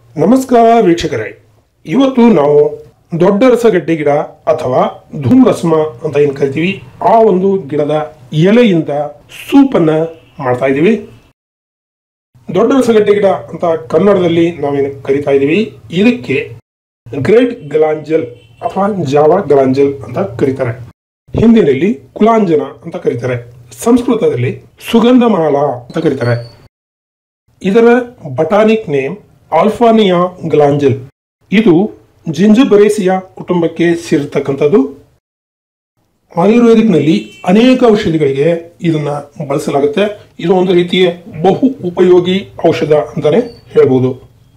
ನಮಸ್ಕಾರ ವೀಕ್ಷಕರೇ ಇವತ್ತು ನಾವು ದೊಡ್ಡ ರಸಗಡ್ಡೆ ಗಿಡ ಅಥವಾ ಧೂಮ್ರಸ್ಮ ಅಂತ ಏನು ಕರಿತೀವಿ ಆ ಒಂದು ಗಿಡದ ಎಲೆಯಿಂದ ಸೂಪನ್ನ ಮಾಡ್ತಾ ಇದ್ದೀವಿ ದೊಡ್ಡ ರಸಗಡ್ಡೆ ಗಿಡ ಅಂತ ಕನ್ನಡದಲ್ಲಿ ನಾವೇನು ಕರಿತಾ ಇದ್ದೀವಿ ಇದಕ್ಕೆ ಗ್ರೇಟ್ ಗಲಾಂಜಲ್ ಅಥವಾ ಜಾವಾ ಗಲಾಂಜಲ್ ಅಂತ ಕರೀತಾರೆ ಹಿಂದಿನಲ್ಲಿ ಕುಲಾಂಜನ ಅಂತ ಕರೀತಾರೆ ಸಂಸ್ಕೃತದಲ್ಲಿ ಸುಗಂಧಮಾಲ ಅಂತ ಕರೀತಾರೆ ಇದರ ಬಟಾನಿಕ್ ನೇಮ್ ಆಲ್ಫಾನಿಯಾ ಗ್ಲಾಂಜಲ್ ಇದು ಜಿಂಜಬರೇಸಿಯಾ ಕುಟುಂಬಕ್ಕೆ ಸೇರಿರ್ತಕ್ಕಂಥದ್ದು ಆಯುರ್ವೇದಿಕ್ನಲ್ಲಿ ಅನೇಕ ಔಷಧಿಗಳಿಗೆ ಇದನ್ನ ಬಳಸಲಾಗುತ್ತೆ ಇದು ಒಂದು ರೀತಿಯ ಬಹು ಉಪಯೋಗಿ ಔಷಧ ಅಂತಾನೆ ಹೇಳ್ಬೋದು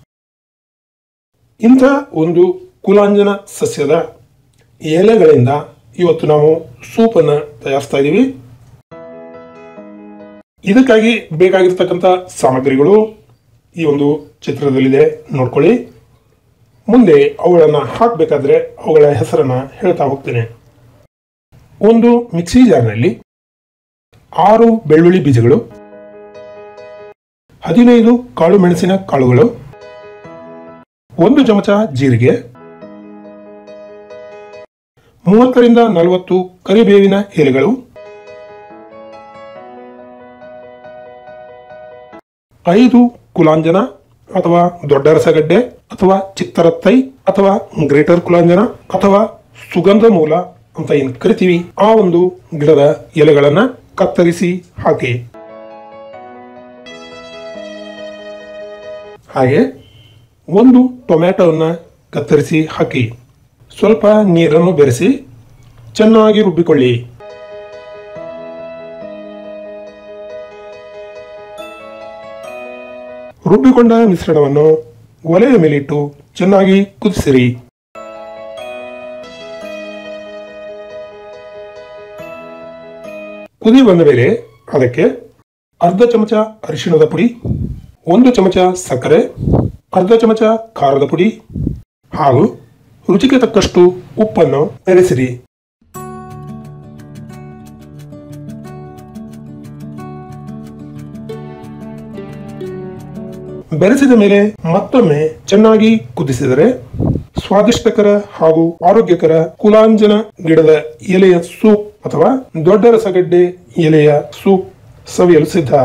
ಇಂಥ ಒಂದು ಕುಲಾಂಜನ ಸಸ್ಯದ ಎಲೆಗಳಿಂದ ಇವತ್ತು ನಾವು ಸೂಪನ್ನು ತಯಾರಿಸ್ತಾ ಇದ್ದೀವಿ ಇದಕ್ಕಾಗಿ ಬೇಕಾಗಿರ್ತಕ್ಕಂಥ ಸಾಮಗ್ರಿಗಳು ಈ ಒಂದು ಚಿತ್ರದಲ್ಲಿದೆ ನೋಡ್ಕೊಳ್ಳಿ ಮುಂದೆ ಅವುಗಳನ್ನು ಹಾಕಬೇಕಾದ್ರೆ ಅವುಗಳ ಹೆಸರನ್ನ ಹೇಳ್ತಾ ಹೋಗ್ತೇನೆ ಒಂದು ಮಿಕ್ಸಿ ಜಾರ್ನಲ್ಲಿ ಆರು ಬೆಳ್ಳುಳ್ಳಿ ಬೀಜಗಳು ಹದಿನೈದು ಕಾಳು ಮೆಣಸಿನ ಕಾಳುಗಳು ಒಂದು ಚಮಚ ಜೀರಿಗೆ ಮೂವತ್ತರಿಂದ ನಲವತ್ತು ಕರಿಬೇವಿನ ಎಲೆಗಳು ಐದು ಕುಲಾಂಜನ ಅಥವಾ ದೊಡ್ಡ ರಸಗಡ್ಡೆ ಅಥವಾ ಚಿತ್ತರತ್ತೈ ಅಥವಾ ಗ್ರೇಟರ್ ಕುಲಾಂಜನ ಅಥವಾ ಸುಗಂಧ ಮೂಲ ಅಂತ ಏನ್ ಕರಿತೀವಿ ಆ ಒಂದು ಗಿಡದ ಎಲೆಗಳನ್ನ ಕತ್ತರಿಸಿ ಹಾಕಿ ಹಾಗೆ ಒಂದು ಟೊಮ್ಯಾಟೋವನ್ನ ಕತ್ತರಿಸಿ ಹಾಕಿ ಸ್ವಲ್ಪ ನೀರನ್ನು ಬೆರೆಸಿ ಚೆನ್ನಾಗಿ ರುಬ್ಬಿಕೊಳ್ಳಿ ರುಬ್ಬಿಕೊಂಡ ಮಿಶ್ರಣವನ್ನು ಒಲೆಯ ಮೇಲಿಟ್ಟು ಚೆನ್ನಾಗಿ ಕುದಿಸಿರಿ ಕುದಿ ಬಂದ ಮೇಲೆ ಅದಕ್ಕೆ ಅರ್ಧ ಚಮಚ ಅರಿಶಿಣದ ಪುಡಿ ಒಂದು ಚಮಚ ಸಕ್ಕರೆ ಅರ್ಧ ಚಮಚ ಖಾರದ ಪುಡಿ ಹಾಗೂ ರುಚಿಗೆ ತಕ್ಕಷ್ಟು ಉಪ್ಪನ್ನು ಬೆರೆಸಿರಿ ಬೆರೆಸಿದ ಮೇಲೆ ಮತ್ತೊಮ್ಮೆ ಚೆನ್ನಾಗಿ ಕುದಿಸಿದರೆ ಸ್ವಾದಿಷ್ಟಕರ ಹಾಗೂ ಆರೋಗ್ಯಕರ ಕುಲಾಂಜನ ಗಿಡದ ಎಲೆಯ ಸೂಪ್ ಅಥವಾ ದೊಡ್ಡ ರಸಗಡ್ಡೆ ಎಲೆಯ ಸೂಪ್ ಸವಿಯಲು ಸಿದ್ಧ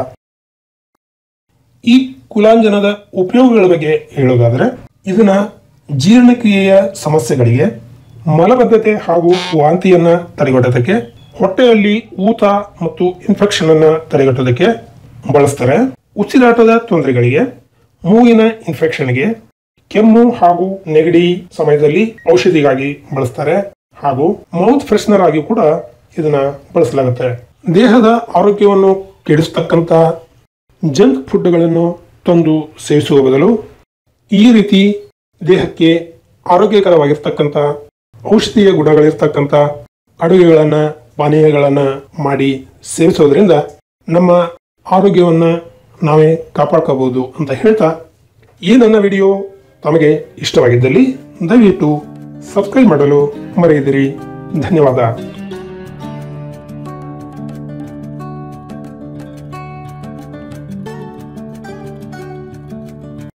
ಈ ಕುಲಾಂಜನದ ಉಪಯೋಗಗಳ ಬಗ್ಗೆ ಹೇಳೋದಾದ್ರೆ ಇದನ್ನ ಜೀರ್ಣಕ್ರಿಯೆಯ ಸಮಸ್ಯೆಗಳಿಗೆ ಮಲಬದ್ಧತೆ ಹಾಗೂ ವಾಂತಿಯನ್ನ ತಡೆಗಟ್ಟೋದಕ್ಕೆ ಹೊಟ್ಟೆಯಲ್ಲಿ ಊತ ಮತ್ತು ಇನ್ಫೆಕ್ಷನ್ ಅನ್ನ ತಡೆಗಟ್ಟೋದಕ್ಕೆ ಬಳಸ್ತಾರೆ ಉಸಿರಾಟದ ತೊಂದರೆಗಳಿಗೆ ಮೂಗಿನ ಇನ್ಫೆಕ್ಷನ್ಗೆ ಕೆಮ್ಮು ಹಾಗೂ ನೆಗಡಿ ಸಮಯದಲ್ಲಿ ಔಷಧಿಗಾಗಿ ಬಳಸ್ತಾರೆ ಹಾಗೂ ಮೌತ್ ಫ್ರೆಶ್ನರ್ ಆಗಿ ಕೂಡ ಇದನ್ನ ಬಳಸಲಾಗುತ್ತೆ ದೇಹದ ಆರೋಗ್ಯವನ್ನು ಕೆಡಿಸ್ತಕ್ಕಂಥ ಜಂಕ್ ಫುಡ್ಗಳನ್ನು ತಂದು ಸೇವಿಸುವ ಬದಲು ಈ ರೀತಿ ದೇಹಕ್ಕೆ ಆರೋಗ್ಯಕರವಾಗಿರ್ತಕ್ಕಂಥ ಔಷಧೀಯ ಗುಣಗಳಿರ್ತಕ್ಕಂಥ ಅಡುಗೆಗಳನ್ನು ಪಾನೀಯಗಳನ್ನು ಮಾಡಿ ಸೇವಿಸೋದ್ರಿಂದ ನಮ್ಮ ಆರೋಗ್ಯವನ್ನ ನಾವೇ ಕಾಪಾಡ್ಕೋಬಹುದು ಅಂತ ಹೇಳ್ತಾ ಈ ನನ್ನ ವಿಡಿಯೋ ತಮಗೆ ಇಷ್ಟವಾಗಿದ್ದಲ್ಲಿ ದಯವಿಟ್ಟು ಸಬ್ಸ್ಕ್ರೈಬ್ ಮಾಡಲು ಮರೆಯದಿರಿ ಧನ್ಯವಾದ